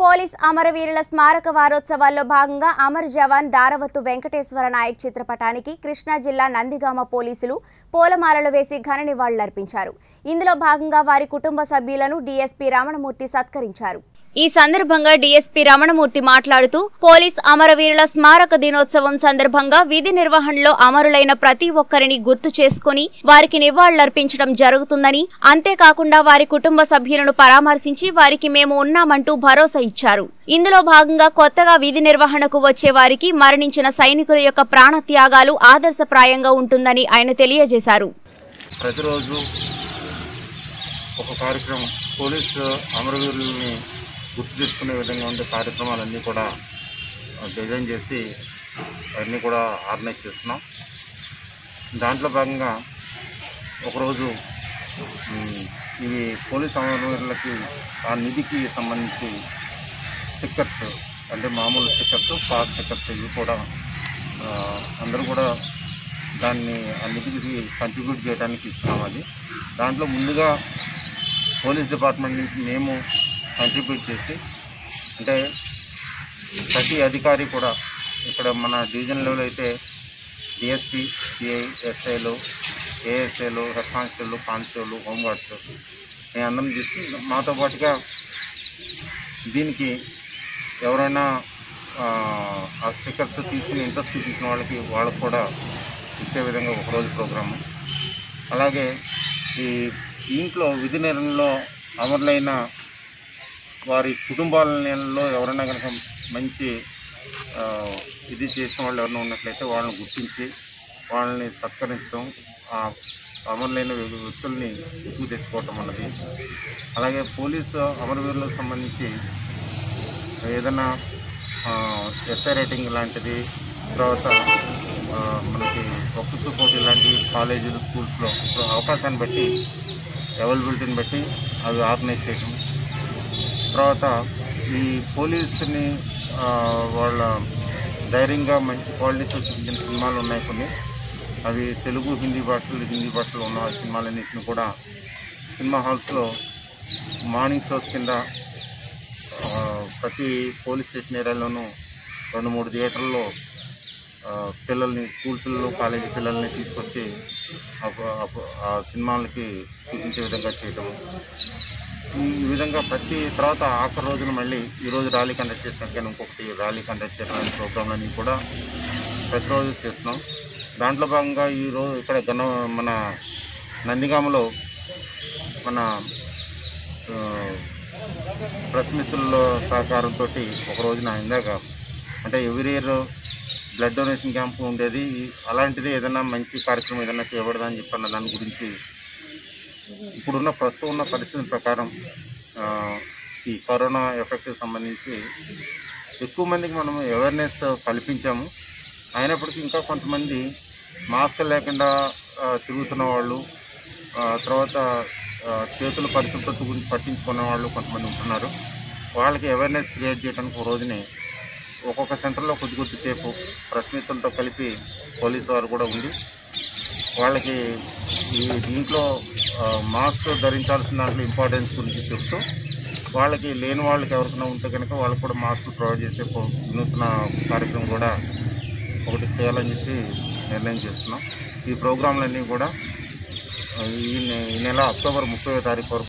police అమరవీరుల స్మారక వారోత్సవాల్లో భాగంగా అమర్ జవాన్ దారవత్తు వెంకటేశ్వర నాయక్ చిత్రపటానికి కృష్ణా జిల్లా నందిగామ పోలీసులు పూలమాలలు వేసి ఘన నివాళులర్పించారు ఇందులో భాగంగా వారి కుటుంబ సభ్యులను డీఎస్పీ రమణమూర్తి సత్కరించారు ఈ సందర్భంగా డీఎస్పీ రమణమూర్తి మాట్లాడుతూ పోలీస్ అమరవీరుల స్మారక దినోత్సవం సందర్భంగా విధి నిర్వహణలో అమరులైన ప్రతి ఒక్కరిని గుర్తు చేసుకుని వారికి నివాళులర్పించడం జరుగుతుందని అంతేకాకుండా వారి కుటుంబ సభ్యులను పరామర్శించి వారికి మేము ఉన్నామంటూ భరోసా ఇచ్చారు ఇందులో భాగంగా కొత్తగా విధి నిర్వహణకు వచ్చే వారికి మరణించిన సైనికుల యొక్క ప్రాణ త్యాగాలు ఆదర్శప్రాయంగా ఉంటుందని ఆయన తెలియజేశారు ప్రతిరోజు ఒక కార్యక్రమం పోలీస్ అమరవీరులని గుర్తు చేసుకునే విధంగా ఉండే కార్యక్రమాలన్నీ కూడా డిజైన్ చేసి అవన్నీ కూడా ఆర్గనైజ్ చేస్తున్నాం దాంట్లో భాగంగా ఒకరోజు ఉమ్, ఇవి పోలీస్ అమరవీరులకి ఆ నిధికి సంబంధించి స్టిక్కర్స్ అంటే మామూలు స్టిక్కర్స్ పాస్ స్టిక్కర్స్ ఇవి కూడా ఆ, అందరూ కూడా దాన్ని ఆ నిధికి కంట్రిబ్యూట్ చేయడానికి ఇస్తున్నాం అది దాంట్లో ముందుగా పోలీస్ డిపార్ట్మెంట్ నుంచి మేము కంట్రిబ్యూట్ చేసి అంటే ప్రతి అధికారి కూడా ఇక్కడ మన డివిజన్ లెవెల్ అయితే డిఎస్పీ సిఐ ఎస్ఐలు ఏఎస్ఐలు హెడ్ కానిస్టేబుల్ కానిస్టేబుల్ హోంగార్డ్స్ మేము అందరం చేసి మాతో పాటుగా దీనికి ఎవరైనా ఆ, ఆ స్టిక్కర్స్ తీసుకుని ఇంట్రెస్ట్ చూపించిన వాళ్ళకి వాళ్ళకు కూడా ఇచ్చే విధంగా ఒకరోజు ప్రోగ్రాము అలాగే ఈ ఇంట్లో విధి నిర్ణయంలో అమరులైన వారి కుటుంబాలలో ఎవరైనా కనుక మంచి ఆ, ఇది చేసిన వాళ్ళు ఎవరైనా ఉన్నట్లయితే వాళ్ళని గుర్తించి వాళ్ళని సత్కరించడం ఆ అమరులైన వ్య- వ్యక్తుల్ని గుర్తుకు తెచ్చుకోవటం అన్నది అలాగే పోలీసు అమరవీరులకు సంబంధించి ఏదైనా ఎస్ఐ రేటింగ్ లాంటిది తర్వాత ఆ, మనకి వక్తృత్వ పోటీ లాంటి కాలేజీలు స్కూల్స్లో ఇప్పుడు అవకాశాన్ని బట్టి అవైలబిలిటీని బట్టి అవి ఆర్గనైజ్ చేయటం తర్వాత ఈ పోలీసుని ఆ, వాళ్ళ ధైర్యంగా మంచి క్వాలిటీతో చూపించిన సినిమాలు ఉన్నాయి కొన్ని అవి తెలుగు హిందీ భాషలు హిందీ భాషలో ఉన్న సినిమాలన్నింటిని కూడా సినిమా హాల్స్లో మార్నింగ్ షోస్ కింద ఆ, ప్రతి పోలీస్ స్టేషన్ ఏరియాలోనూ రెండు మూడు థియేటర్లో ఆ, పిల్లల్ని స్కూల్ పిల్లలు కాలేజీ పిల్లల్ని తీసుకొచ్చి అప్ప- అప్ప- ఆ సినిమాలకి చూపించే విధంగా చేయటం ఈ ఈ విధంగా ప్రతి తర్వాత ఆఖరి రోజున మళ్ళీ ఈరోజు ర్యాలీ కండక్ట్ చేసినట్టుగా ఇంకొకటి ర్యాలీ కండక్ట్ చేయడం ప్రోగ్రాంలన్నీ కూడా ప్రతిరోజు చేస్తున్నాం దాంట్లో భాగంగా ఈరోజు ఇక్కడ గణ మన నందిగామలో మన ఆ, ప్రెస్ మిత్రుల సహకారంతో ఒక రోజున ఇందాక అంటే every year blood donation camp ఉండేది అలాంటిది ఏదైనా మంచి కార్యక్రమం ఏదైనా చేయబడదని చెప్పన్న దాని గురించి ఇప్పుడున్న ప్రస్తుతం ఉన్న పరిస్థితి ప్రకారం ఆ, ఈ కరోనా ఎఫెక్ట్కి సంబంధించి ఎక్కువ మందికి మనం అవేర్నెస్ కల్పించాము అయినప్పటికీ ఇంకా కొంతమంది మాస్క్ లేకుండా ఆ, తిరుగుతున్న వాళ్ళు ఆ, తర్వాత ఆ, చేతుల పరిశుభ్రత గురించి పట్టించుకున్న వాళ్ళు కొంతమంది ఉంటున్నారు వాళ్ళకి అవేర్నెస్ క్రియేట్ చేయడానికి ఒక రోజుని ఒక్కొక్క సెంటర్లో కొద్ది కొద్దిసేపు ప్రశ్నితులతో కలిపి పోలీసు వారు కూడా ఉండి వాళ్ళకి ఈ దీంట్లో ఆ, మాస్క్ ధరించాల్సిన దాంట్లో ఇంపార్టెన్స్ గురించి చెప్తూ వాళ్ళకి లేని వాళ్ళకి ఎవరికైనా ఉంటే కనుక వాళ్ళకి కూడా మాస్క్ ప్రొవైడ్ చేసే పో- వినూత్న కార్యక్రమం కూడా ఒకటి చేయాలని చెప్పి నిర్ణయం చేస్తున్నాం ఈ ప్రోగ్రాంలన్నీ కూడా ఆ, ఈ నె- ఈ నెల అక్టోబర్ ముప్పై తారీఖు వరకు